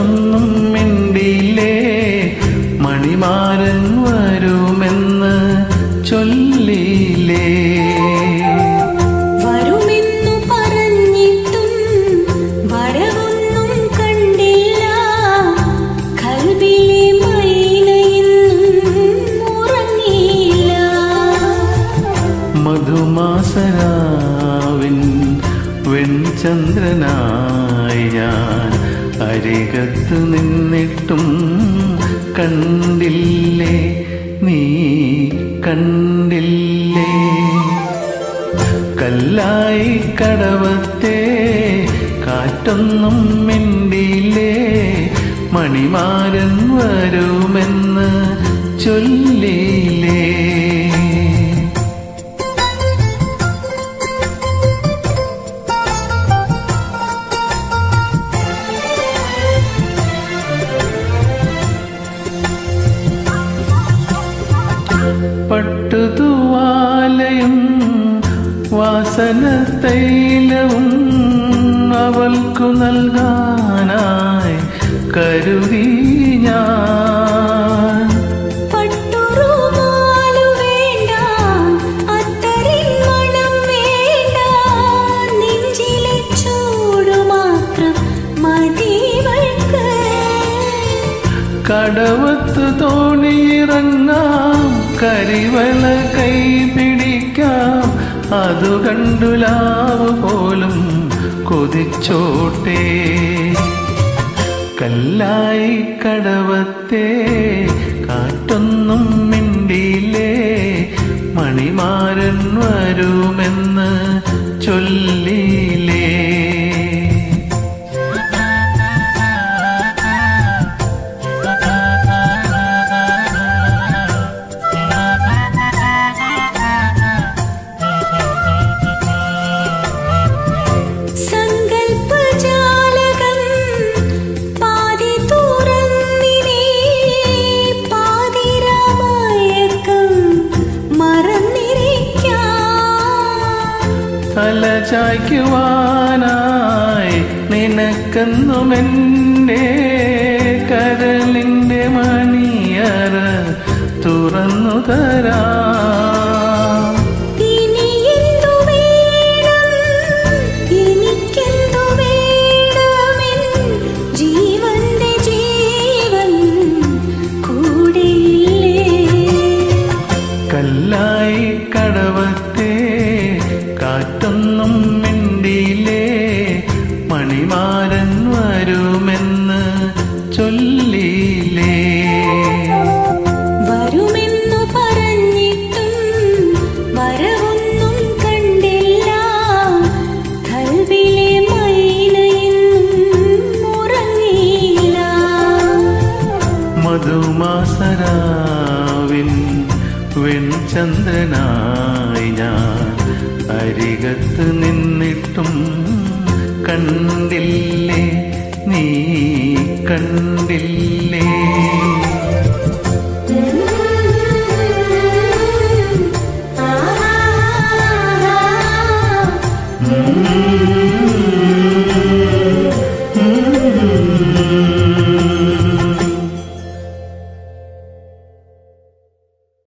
കാറ്റൊന്നും മിണ്ടിയില്ലേ മണിമാരൻ വരുമെന്ന് ചൊല്ലിയില്ലേ വരുമെന്നു പറഞ്ഞിട്ടും വരവൊന്നും കണ്ടില്ല കൽവിലെ മൈനയിന്നും ഉറങ്ങിയില്ല മധുമാസരാവിൻ വെൺചന്ദ്രനായി ഞാൻ അരികത്ത് നിന്നിട്ടും കണ്ടില്ലേ നീ കണ്ടില്ലേ കല്ലായി കടവത്തെ കാറ്റൊന്നും മിണ്ടിയില്ലേ മണിമാരൻ വരുമെന്ന് ചൊല്ലിയില്ലേ പട്ടുതുവാലയും വാസന തൈലവും അവൾക്കു നൽകാനായി കരുതി ഞാൻ പട്ടുറുമാലു വേണ്ട അത്തറിൻ മണം വേണ്ട നെഞ്ചിലെ ചൂടു മാത്രം മതിവൾക്ക് കടവത്ത് തോണിയിറങ്ങാം കരിവല കൈ പിടിക്കാം അതു കണ്ടുലാവ് പോലും കൊതിച്ചോട്ടെ കല്ലായി കടവത്തെ കാറ്റൊന്നും മിണ്ടിയില്ലേ മണിമാരൻ വരുമെന്ന് ചൊല്ലിയില്ലേ സങ്കൽപ്പജാലകം പാതി തുറന്നിനി പാതിരാമയക്കം മറന്നിരിക്കാം തല ചായ്ക്കുവാനായി നിനക്കെന്നുമെൻ്റെ കരളിൻ്റെ മണിയറ തുറന്നു തരാം ഇനി എന്തു വേണം എനിക്കെന്തു വേണമെൻ ജീവന്റെ ജീവൻ കൂടെയില്ലേ കല്ലായി കടവത്തെ കാറ്റൊന്നും മിണ്ടിയില്ലേ മണിമാരൻ വരുമെന്ന് ചൊല്ലിയില്ലേ വരുമെന്നു പറഞ്ഞിട്ടും വരവൊന്നും കണ്ടില്ല കൽവിലെ മൈനയിന്നും ഉറങ്ങിയില്ല മധുമാസരാവിൻ വെൺചന്ദ്രനായി ഞാൻ അരികത്ത് നിന്നിട്ടും കണ്ടില്ലേ നീ കണ്ടില്ലേ ആ